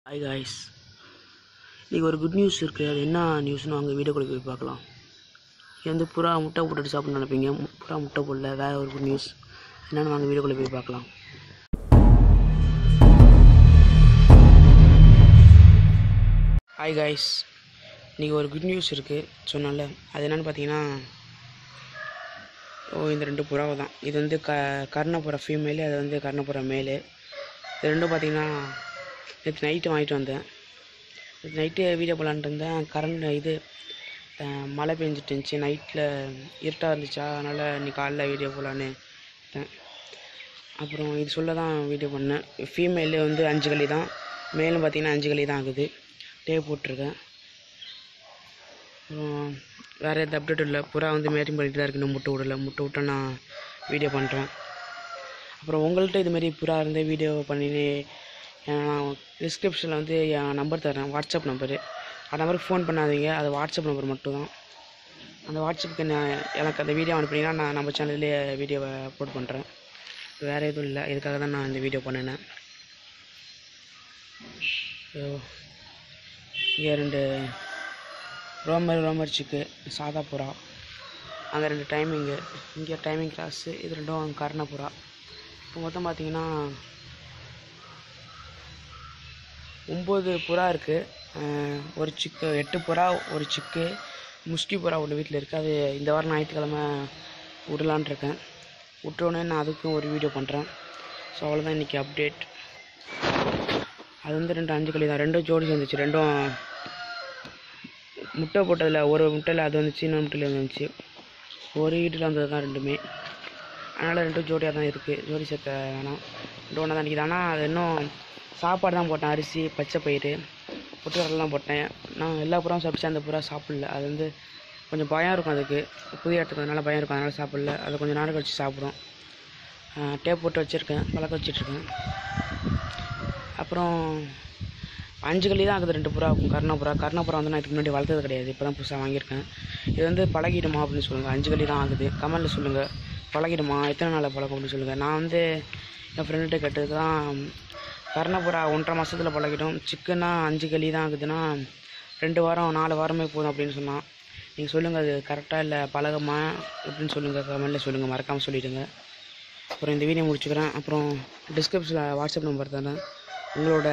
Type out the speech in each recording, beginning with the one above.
hi guys இன்றைக்கி ஒரு good news இருக்குது அது என்ன நியூஸ்னு அங்கே வீடியோக்குள்ளே போய் பார்க்கலாம் இது வந்து புறா முட்டை போட்டுட்டு சாப்பிட்ணுன்னு நினைப்பீங்க மு- புறா முட்டை போடல வேறு ஒரு குட் நியூஸ் என்னென்னு வாங்க வீடியோக்குள்ளே போய் பார்க்கலாம் ஹாய் காய்ஸ் இன்றைக்கி ஒரு குட் நியூஸ் இருக்குது சொன்னல அது என்னென்னு பார்த்தீங்கன்னா ஓ இந்த ரெண்டு புறாவை தான் இது வந்து க கர்ணப்புறா ஃபீமேலு அது வந்து கர்ணப்புறா மேலு இது ரெண்டும் பார்த்தீங்கன்னா நேற்று நைட்டு வாங்கிட்டு வந்தேன் நேற்று நைட்டு வீடியோ போடலான்ட்டு இருந்தேன் கரண்ட் இது அஹ், மழை பெஞ்சிட்டு இருந்துச்சு நைட்டில் இருட்டாக இருந்துச்சா அதனால் இன்னைக்கு காலைல வீடியோ போடலான்னு இருந்தேன் அப்புறம் இது சொல்ல தான் வீடியோ பண்ணேன் ஃபீமேலு வந்து அஞ்சு களி தான் மேலும் பார்த்தீங்கன்னா அஞ்சு களி தான் ஆகுது டேப் போட்டிருக்கேன் அப்புறம் வேறு எந்த அப்டேட் இல்லை புறா வந்து மேட்டிங் பண்ணிட்டு தான் இருக்கு இன்னும் முட்டை விடல முட்டை விட்டா நான் வீடியோ பண்ணுறேன் அப்புறம் உங்கள்கிட்ட இதுமாரி புறா இருந்தே வீடியோ பண்ணினு நான் டிஸ்கிரிப்ஷனில் வந்து என் நம்பர் தரேன் வாட்ஸ்அப் நம்பரு அந்த நம்பருக்கு ஃபோன் பண்ணாதீங்க அது வாட்ஸ்அப் நம்பர் மட்டும்தான் அந்த வாட்ஸ்அப்புக்கு நான் எனக்கு அந்த வீடியோ அனுப்புனீங்கன்னா நான் நம்ம சேனல்லே வீடியோவை அப்லோட் பண்ணுறேன் வேறு எதுவும் இல்லை இதுக்காக தான் நான் இந்த வீடியோ பண்ணினேன் ஸோ இங்கே ரெண்டு ரோமர் ரோமர் சிக்கு சாதா புறா அங்கே ரெண்டு டைமிங்கு இங்கே டைமிங் கிளாஸு இது ரெண்டும் கர்ண புறா இப்போ மொத்தம் பார்த்தீங்கன்னா ஒம்பது புறா இருக்குது ஒரு சிக்கு எட்டு புறா ஒரு சிக்கு முஸ்கி புறா ஒன்று வீட்டில் இருக்குது அது இந்த வாரம் ஞாயிற்றுக்கிழமை விடலான் இருக்கேன் விட்டோடனே நான் அதுக்கும் ஒரு வீடியோ பண்ணுறேன் ஸோ அவ்வளோதான் இன்றைக்கி அப்டேட் அது வந்து ரெண்டு அஞ்சு களி தான் ரெண்டும் ஜோடி சேர்ந்துச்சு ரெண்டும் முட்டை போட்டதில் ஒரு முட்டையில் அது வந்துச்சு இன்னொரு முட்டையில் வந்துச்சு ஒரு வீட்டில் வந்தது தான் ரெண்டுமே அதனால் ரெண்டும் ஜோடியாக தான் இருக்குது ஜோடி சேர்த்த வேணாம் ரெண்டு ஒன்றா தான் நிற்கிது ஆனால் அது இன்னும் சாப்பாடு தான் போட்டேன் அரிசி பச்சை பயிறு பொட்டுக்கடலாம் போட்டேன் நான் எல்லா புறாவும் சாப்பிட்டு அந்த புறா சாப்பிடல அது வந்து கொஞ்சம் பயம் இருக்கும் அதுக்கு புதிய இடத்துக்கு அதனால பயம் இருக்கும் அதனால் சாப்பிடல அது கொஞ்சம் நாள் கழிச்சு சாப்பிடும் டேப் போட்டு வச்சுருக்கேன் பழக்க வச்சிட்ருக்கேன் அப்புறம் அஞ்சு களி தான் ஆகுது ரெண்டு புறா கர்ணப்புறா கர்ணப்புறா வந்து நான் இதுக்கு முன்னாடி வளர்த்தது கிடையாது இப்போ தான் புதுசாக வாங்கியிருக்கேன் இது வந்து பழகிடுமா அப்படின்னு சொல்லுங்கள் அஞ்சு களி தான் ஆகுது கமெண்டில் சொல்லுங்கள் பழகிடுமா எத்தனை நாளில் பழக்கம் அப்படின்னு சொல்லுங்கள் நான் வந்து என் ஃப்ரெண்டுகிட்ட கேட்டது தான் கர்ணப்புறா ஒன்றரை மாதத்தில் பழகிடும் சிக்கன்னா அஞ்சு களி தான் ஆகுதுன்னா ரெண்டு வாரம் நாலு வாரமே போதும் அப்படின்னு சொன்னான் நீங்கள் சொல்லுங்கள் அது கரெக்டாக இல்லை பழகமா எப்படின்னு சொல்லுங்கள் கமெண்டில் சொல்லுங்கள் மறக்காமல் சொல்லிவிடுங்க அப்புறம் இந்த வீடியோ முடிச்சுக்கிறேன் அப்புறம் டிஸ்கிரிப்ஷனில் வாட்ஸ்அப் நம்பர் தரேன் உங்களோட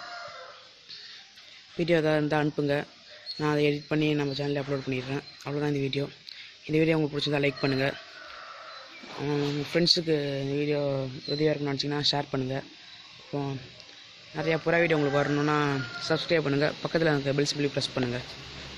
வீடியோ ஏதாவது இருந்தால் அனுப்புங்க நான் அதை எடிட் பண்ணி நம்ம சேனலில் அப்லோட் பண்ணிடுறேன் அவ்வளோதான் இந்த வீடியோ இந்த வீடியோ உங்களுக்கு பிடிச்சிருந்தா லைக் பண்ணுங்கள் உங்கள் ஃப்ரெண்ட்ஸுக்கு இந்த வீடியோ உதவியாக இருக்குன்னு நினச்சிங்கன்னா ஷேர் பண்ணுங்கள் அப்புறம் நிறையா புறா வீடியோ உங்களுக்கு வரணுன்னா சப்ஸ்கிரைப் பண்ணுங்கள் பக்கத்தில் இருக்க பெல் சிம்பிளி ப்ரெஸ் பண்ணுங்கள்